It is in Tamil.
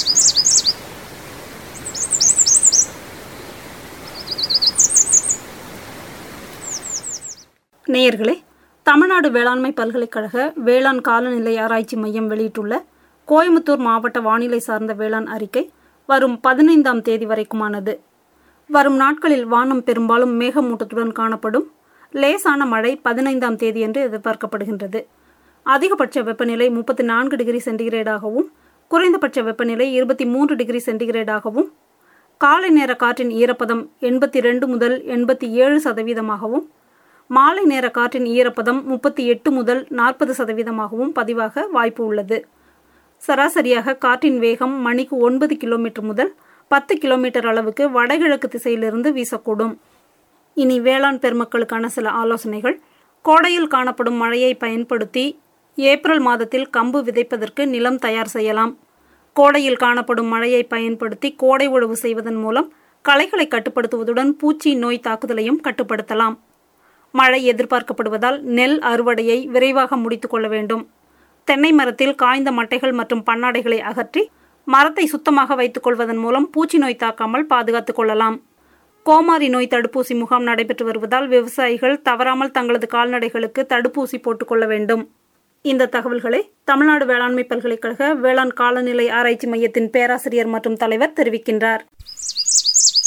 நேயர்களே தமிழ்நாடு வேளாண்மை பல்கலைக்கழக வேளாண் காலநிலை ஆராய்ச்சி மையம் வெளியிட்டுள்ள கோயம்புத்தூர் மாவட்ட வானிலை சார்ந்த வேளாண் அறிக்கை வரும் பதினைந்தாம் தேதி வரைக்குமானது வரும் நாட்களில் வானம் பெரும்பாலும் மேகமூட்டத்துடன் காணப்படும் லேசான மழை பதினைந்தாம் தேதி என்று எதிர்பார்க்கப்படுகின்றது அதிகபட்ச வெப்பநிலை முப்பத்தி நான்கு டிகிரி சென்டிகிரேடாகவும் குறைந்தபட்ச வெப்பநிலை இருபத்தி மூன்று டிகிரி சென்டிகிரேடாகவும் காலை நேர காற்றின் ஈரப்பதம் எண்பத்தி ரெண்டு முதல் எண்பத்தி ஏழு சதவீதமாகவும் மாலை நேர காற்றின் ஈரப்பதம் முப்பத்தி எட்டு முதல் நாற்பது சதவீதமாகவும் பதிவாக வாய்ப்பு உள்ளது சராசரியாக காற்றின் வேகம் மணிக்கு ஒன்பது கிலோமீட்டர் முதல் பத்து கிலோமீட்டர் அளவுக்கு வடகிழக்கு திசையிலிருந்து வீசக்கூடும் இனி வேளாண் பெருமக்களுக்கான சில ஆலோசனைகள் கோடையில் காணப்படும் மழையை பயன்படுத்தி ஏப்ரல் மாதத்தில் கம்பு விதைப்பதற்கு நிலம் தயார் செய்யலாம் கோடையில் காணப்படும் மழையை பயன்படுத்தி கோடை உழவு செய்வதன் மூலம் களைகளை கட்டுப்படுத்துவதுடன் பூச்சி நோய் தாக்குதலையும் கட்டுப்படுத்தலாம் மழை எதிர்பார்க்கப்படுவதால் நெல் அறுவடையை விரைவாக முடித்துக் கொள்ள வேண்டும் தென்னை மரத்தில் காய்ந்த மட்டைகள் மற்றும் பன்னாடைகளை அகற்றி மரத்தை சுத்தமாக வைத்துக் கொள்வதன் மூலம் பூச்சி நோய் தாக்காமல் பாதுகாத்துக் கொள்ளலாம் கோமாரி நோய் தடுப்பூசி முகாம் நடைபெற்று வருவதால் விவசாயிகள் தவறாமல் தங்களது கால்நடைகளுக்கு தடுப்பூசி போட்டுக்கொள்ள வேண்டும் இந்த தகவல்களை தமிழ்நாடு வேளாண்மை பல்கலைக்கழக வேளாண் காலநிலை ஆராய்ச்சி மையத்தின் பேராசிரியர் மற்றும் தலைவர் தெரிவிக்கின்றார்